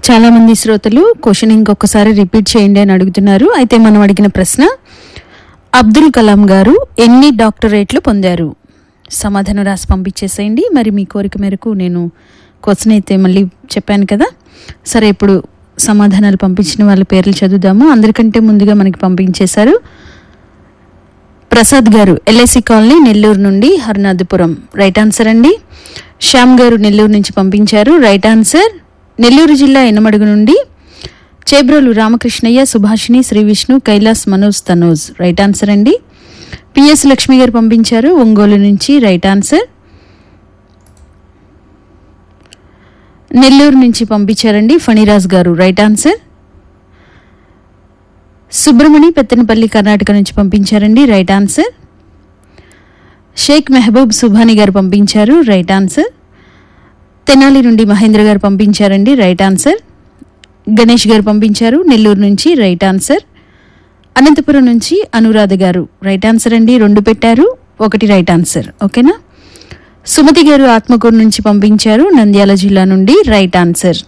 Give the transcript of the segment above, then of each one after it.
చాలా మంది శ్రోతలు క్వశ్చన్ ఇంకొకసారి రిపీట్ చేయండి అని అడుగుతున్నారు అయితే మనం అడిగిన ప్రశ్న అబ్దుల్ కలాం గారు ఎన్ని డాక్టరేట్లు పొందారు సమాధానం రాసి పంపించేసేయండి మరి మీ కోరిక మేరకు నేను క్వశ్చన్ అయితే మళ్ళీ చెప్పాను కదా సరే ఇప్పుడు సమాధానాలు పంపించిన వాళ్ళ పేర్లు చదువుదాము అందరికంటే ముందుగా మనకి పంపించేశారు ప్రసాద్ గారు ఎల్ఐసి కాలనీ నెల్లూరు నుండి హరినాథపురం రైట్ ఆన్సర్ అండి శ్యామ్ గారు నెల్లూరు నుంచి పంపించారు రైట్ ఆన్సర్ నెల్లూరు జిల్లా ఎనమడుగు నుండి చేబ్రోలు రామకృష్ణయ్య సుభాషిణి శ్రీ విష్ణు కైలాస్ మనోజ్ తనోజ్ రైట్ ఆన్సర్ అండి పిఎస్ లక్ష్మి గారు పంపించారు ఒంగోలు నుంచి రైట్ ఆన్సర్ నెల్లూరు నుంచి పంపించారండి ఫణిరాజ్ గారు రైట్ ఆన్సర్ సుబ్రమణి పెత్తనపల్లి కర్ణాటక నుంచి పంపించారండి రైట్ ఆన్సర్ షేక్ మెహబూబ్ సుభాని గారు పంపించారు రైట్ ఆన్సర్ తెనాలి నుండి మహేంద్ర గారు పంపించారండి రైట్ ఆన్సర్ గణేష్ గారు పంపించారు నెల్లూరు నుంచి రైట్ ఆన్సర్ అనంతపురం నుంచి అనురాధ గారు రైట్ ఆన్సర్ అండి రెండు పెట్టారు ఒకటి రైట్ ఆన్సర్ ఓకేనా సుమతి గారు ఆత్మకూరు నుంచి పంపించారు నంద్యాల జిల్లా నుండి right answer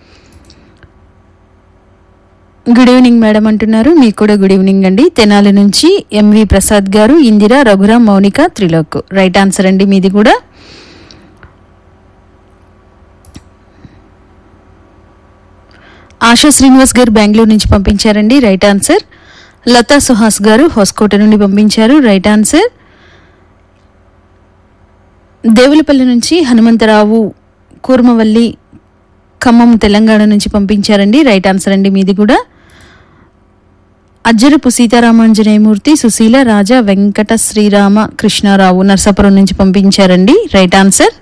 good evening madam అంటున్నారు మీకు కూడా గుడ్ ఈవినింగ్ అండి తెనాలి నుంచి MV Prasad garu Indira Raghuram Mounika Trilok right answer అండి మీది కూడా ఆశా శ్రీనివాస్ గారు బెంగళూరు నుంచి పంపించారండి రైట్ ఆన్సర్ లతా సుహాస్ గారు హోస్కోట నుండి పంపించారు రైట్ ఆన్సర్ దేవులపల్లి నుంచి హనుమంతరావు కూర్మవల్లి ఖమ్మం తెలంగాణ నుంచి పంపించారండి రైట్ ఆన్సర్ అండి మీది కూడా అజ్జరపు సీతారామాంజనేయమూర్తి సుశీల రాజా వెంకట శ్రీరామ కృష్ణారావు నర్సాపురం నుంచి పంపించారండి రైట్ ఆన్సర్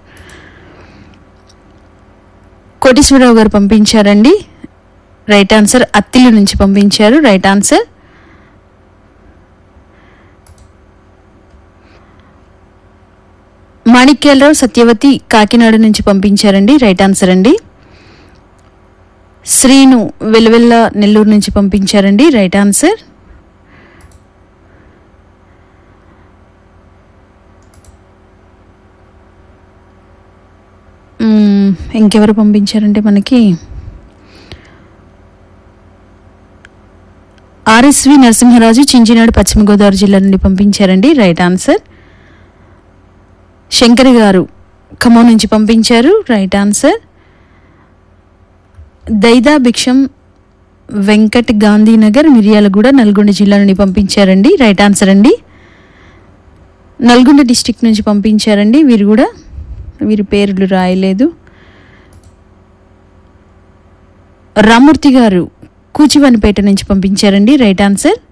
కోటేశ్వరరావు గారు పంపించారండి రైట్ ఆన్సర్ అత్తిలి నుంచి పంపించారు రైట్ ఆన్సర్ మాణిక్యాలరావు సత్యవతి కాకినాడ నుంచి పంపించారండి రైట్ ఆన్సర్ అండి శ్రీను వెలువెల్ల నెల్లూరు నుంచి పంపించారండి రైట్ ఆన్సర్ మ్మ్, ఇంకెవరు పంపించారంటే మనకి ఆర్ఎస్వి నరసింహరాజు చించినాడు పశ్చిమ గోదావరి జిల్లా నుండి పంపించారండి రైట్ ఆన్సర్ శంకర్ గారు ఖమ్మం నుంచి పంపించారు రైట్ ఆన్సర్ దైదా భిక్షం వెంకట్ గాంధీనగర్ మిర్యాలగూడ నల్గొండ జిల్లా నుండి పంపించారండి రైట్ ఆన్సర్ అండి నల్గొండ డిస్టిక్ నుంచి పంపించారండి వీరు కూడా వీరి పేర్లు రాయలేదు రామూర్తి గారు కూచివానిపేట నుంచి పంపించారండి రైట్ ఆన్సర్